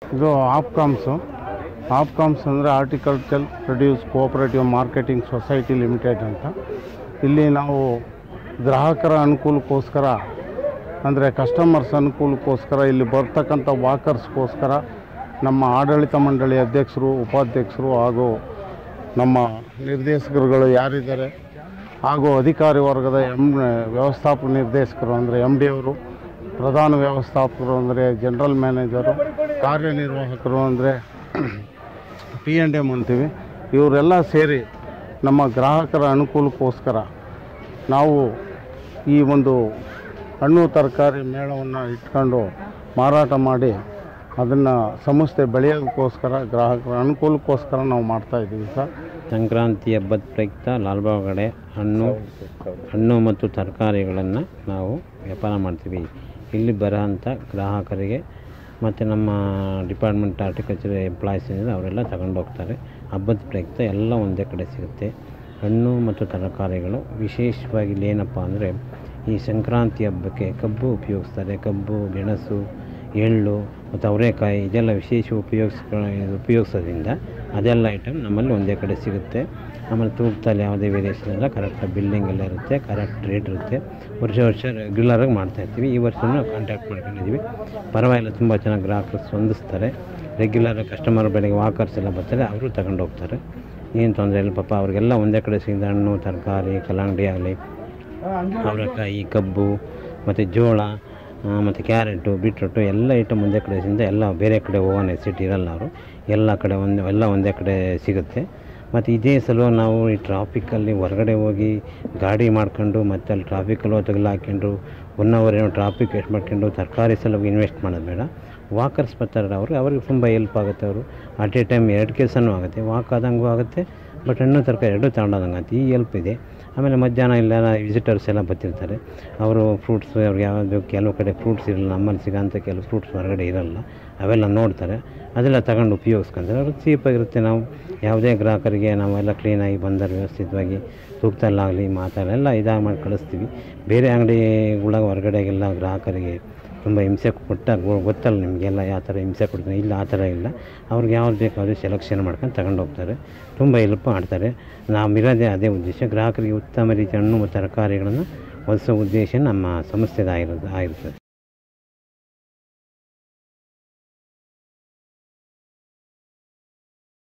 ಇದು ಆಪ್ಕಾಮ್ಸು ಆಪ್ಕಾಮ್ಸ್ ಅಂದರೆ horticulture produce cooperative marketing society limited ಅಂತ ಇಲ್ಲಿ ನಾವು ಗ್ರಾಹಕರ ಅನುಕೂಲಕ್ಕೋಸ್ಕರ ಅಂದರೆ ಕಸ್ಟಮರ್ಸ್ ಅನುಕೂಲಕ್ಕೋಸ್ಕರ ಇಲ್ಲಿ ಬರ್ತಕ್ಕಂಥ ವಾಕರ್ಸ್ಗೋಸ್ಕರ ನಮ್ಮ ಆಡಳಿತ ಮಂಡಳಿ ಅಧ್ಯಕ್ಷರು ಉಪಾಧ್ಯಕ್ಷರು ಹಾಗೂ ನಮ್ಮ ನಿರ್ದೇಶಕರುಗಳು ಯಾರಿದ್ದಾರೆ ಹಾಗೂ ಅಧಿಕಾರಿ ವರ್ಗದ ಎಮ್ ವ್ಯವಸ್ಥಾಪಕ ನಿರ್ದೇಶಕರು ಅಂದರೆ ಎಮ್ ಡಿ ಅವರು ಪ್ರಧಾನ ವ್ಯವಸ್ಥಾಪಕರು ಅಂದರೆ ಜನರಲ್ ಮ್ಯಾನೇಜರು ಕಾರ್ಯನಿರ್ವಾಹಕರು ಅಂದರೆ ಪಿ ಆ್ಯಂಡ್ ಎಮ್ ಅಂತೀವಿ ಇವರೆಲ್ಲ ಸೇರಿ ನಮ್ಮ ಗ್ರಾಹಕರ ಅನುಕೂಲಕ್ಕೋಸ್ಕರ ನಾವು ಈ ಒಂದು ಹಣ್ಣು ತರಕಾರಿ ಮೇಳವನ್ನು ಇಟ್ಕೊಂಡು ಮಾರಾಟ ಮಾಡಿ ಅದನ್ನು ಸಂಸ್ಥೆ ಬೆಳೆಯೋದಕ್ಕೋಸ್ಕರ ಗ್ರಾಹಕರ ಅನುಕೂಲಕ್ಕೋಸ್ಕರ ನಾವು ಮಾಡ್ತಾಯಿದ್ದೀವಿ ಸರ್ ಸಂಕ್ರಾಂತಿ ಹಬ್ಬದ ಪ್ರಯುಕ್ತ ಲಾಲ್ಬಾಗ್ ಕಡೆ ಹಣ್ಣು ಹಣ್ಣು ಮತ್ತು ತರಕಾರಿಗಳನ್ನು ನಾವು ವ್ಯಾಪಾರ ಮಾಡ್ತೀವಿ ಇಲ್ಲಿ ಬರೋಂಥ ಗ್ರಾಹಕರಿಗೆ ಮತ್ತು ನಮ್ಮ ಡಿಪಾರ್ಟ್ಮೆಂಟ್ ಹಾರ್ಟಿಕಲ್ಚರ್ ಎಂಪ್ಲಾಯೀಸ್ ಏನಿದೆ ಅವರೆಲ್ಲ ತಗೊಂಡು ಹೋಗ್ತಾರೆ ಹಬ್ಬದ ಪ್ರಯುಕ್ತ ಎಲ್ಲ ಒಂದೇ ಕಡೆ ಸಿಗುತ್ತೆ ಹಣ್ಣು ಮತ್ತು ತರಕಾರಿಗಳು ವಿಶೇಷವಾಗಿ ಇಲ್ಲಿ ಏನಪ್ಪ ಅಂದರೆ ಈ ಸಂಕ್ರಾಂತಿ ಹಬ್ಬಕ್ಕೆ ಕಬ್ಬು ಉಪಯೋಗಿಸ್ತಾರೆ ಕಬ್ಬು ಗೆಣಸು ಎಳ್ಳು ಮತ್ತು ಅವರೆಕಾಯಿ ಇದೆಲ್ಲ ವಿಶೇಷ ಉಪಯೋಗಿಸ್ ಉಪಯೋಗಿಸೋದ್ರಿಂದ ಅದೆಲ್ಲ ಐಟಮ್ ನಮ್ಮಲ್ಲಿ ಒಂದೇ ಕಡೆ ಸಿಗುತ್ತೆ ಆಮೇಲೆ ತೂಕದಲ್ಲಿ ಯಾವುದೇ ವೇರಿಯೇಷನ್ ಇಲ್ಲ ಕರೆಕ್ಟಾಗಿ ಬಿಲ್ಡಿಂಗ್ ಎಲ್ಲ ಇರುತ್ತೆ ಕರೆಕ್ಟ್ ರೇಟ್ ಇರುತ್ತೆ ವರ್ಷ ವರ್ಷ ರೆಗ್ಯುಲರಾಗಿ ಮಾಡ್ತಾಯಿರ್ತೀವಿ ಈ ವರ್ಷವೂ ಕಾಂಟ್ಯಾಕ್ಟ್ ಮಾಡ್ಕೊಂಡಿದ್ದೀವಿ ಪರವಾಗಿಲ್ಲ ತುಂಬ ಚೆನ್ನಾಗಿ ಗ್ರಾಹಕರು ಸ್ಪಂದಿಸ್ತಾರೆ ರೆಗ್ಯುಲರ್ ಕಸ್ಟಮರ್ ಬೆಳಗ್ಗೆ ವಾಕರ್ಸ್ ಎಲ್ಲ ಬರ್ತಾರೆ ಅವರು ತಗೊಂಡು ಹೋಗ್ತಾರೆ ಏನು ತೊಂದರೆ ಇಲ್ಲ ಪಾಪ ಅವ್ರಿಗೆಲ್ಲ ಒಂದೇ ಕಡೆ ಸಿಗುತ್ತೆ ಹಣ್ಣು ತರಕಾರಿ ಕಲ್ಲಂಗಡಿ ಆಗಲಿ ಅವರೆಕಾಯಿ ಕಬ್ಬು ಮತ್ತು ಜೋಳ ಮತ್ತು ಕ್ಯಾರೆಟು ಬೀಟ್ರೂಟು ಎಲ್ಲ ಐಟಮ್ ಒಂದೇ ಕಡೆ ಸಿಗುತ್ತೆ ಎಲ್ಲ ಬೇರೆ ಕಡೆ ಹೋಗೋ ನೆಸಿಟಿ ಇರಲ್ಲ ಅವರು ಎಲ್ಲ ಕಡೆ ಒಂದು ಎಲ್ಲ ಒಂದೇ ಕಡೆ ಸಿಗುತ್ತೆ ಮತ್ತು ಇದೇ ಸಲ ನಾವು ಈ ಟ್ರಾಫಿಕ್ಕಲ್ಲಿ ಹೊರಗಡೆ ಹೋಗಿ ಗಾಡಿ ಮಾಡ್ಕೊಂಡು ಮತ್ತೆ ಅಲ್ಲಿ ಟ್ರಾಫಿಕಲ್ಲಿ ತಗಲು ಹಾಕ್ಕೊಂಡು ಒನ್ ಅವರ್ ಏನೋ ಟ್ರಾಫಿಕ್ ವೇಸ್ಟ್ ಮಾಡ್ಕೊಂಡು ತರಕಾರಿ ಸಲ ಇನ್ವೆಸ್ಟ್ ಮಾಡೋದು ಬೇಡ ವಾಕರ್ಸ್ ಬರ್ತಾರೆ ಅವರು ಅವ್ರಿಗೆ ತುಂಬ ಹೆಲ್ಪ್ ಆಗುತ್ತೆ ಅವರು ಅಟ್ ಎ ಟೈಮ್ ಎರಡು ಕೆಲಸನೂ ಆಗುತ್ತೆ ವಾಕ್ ಆದಂಗೂ ಆಗುತ್ತೆ ಬಟ್ ಹಣ್ಣು ತರಕಾರಿ ಎರಡೂ ತಗೊಂಡೋದಂಗೆ ಆಗುತ್ತೆ ಈ ಹೆಲ್ಪ್ ಇದೆ ಆಮೇಲೆ ಮಧ್ಯಾಹ್ನ ಇಲ್ಲೆಲ್ಲ ವಿಸಿಟರ್ಸ್ ಎಲ್ಲ ಬರ್ತಿರ್ತಾರೆ ಅವರು ಫ್ರೂಟ್ಸ್ ಅವ್ರಿಗೆ ಯಾವುದು ಕೆಲವು ಕಡೆ ಫ್ರೂಟ್ಸ್ ಇರಲ್ಲ ನಮ್ಮಲ್ಲಿ ಸಿಗೋಂಥ ಕೆಲವು ಫ್ರೂಟ್ಸ್ ಹೊರಗಡೆ ಇರಲ್ಲ ಅವೆಲ್ಲ ನೋಡ್ತಾರೆ ಅದೆಲ್ಲ ತಗೊಂಡು ಉಪಯೋಗಿಸ್ಕೊಂತಾರೆ ಅವ್ರಿಗೆ ಚೀಪಾಗಿರುತ್ತೆ ನಾವು ಯಾವುದೇ ಗ್ರಾಹಕರಿಗೆ ನಾವೆಲ್ಲ ಕ್ಲೀನಾಗಿ ಬಂದರೆ ವ್ಯವಸ್ಥಿತವಾಗಿ ತೂಕದಲ್ಲಾಗಲಿ ಮಾತಲ್ಲೆಲ್ಲ ಇದಾಗಿ ಮಾಡಿ ಕಳಿಸ್ತೀವಿ ಬೇರೆ ಅಂಗಡಿಗಳ ಹೊರಗಡೆಗೆಲ್ಲ ಗ್ರಾಹಕರಿಗೆ ತುಂಬ ಹಿಂಸೆ ಕೊಟ್ಟಾಗ ಗೊ- ಗೊತ್ತಲ್ಲ ನಿಮಗೆಲ್ಲ ಯಾವ ಥರ ಹಿಂಸೆ ಕೊಡ್ತಾರೆ ಇಲ್ಲ ಆ ಥರ ಇಲ್ಲ ಅವ್ರಿಗೆ ಯಾವ್ದು ಬೇಕು ಅದು ಸೆಲೆಕ್ಷನ್ ಮಾಡ್ಕೊಂಡು ತಗೊಂಡು ಹೋಗ್ತಾರೆ ತುಂಬ ಹೆಲ್ಪ್ ಮಾಡ್ತಾರೆ ನಾವು ಇರೋದೇ ಅದೇ ಉದ್ದೇಶ ಗ್ರಾಹಕರಿಗೆ ಉತ್ತಮ ರೀತಿಯ ಹಣ್ಣು ಮತ್ತು ತರಕಾರಿಗಳನ್ನು ಒದಗಿಸೋ ಉದ್ದೇಶ ನಮ್ಮ ಸಂಸ್ಥೆದಾಗಿರೋದು ಆಗಿರ್ತದೆ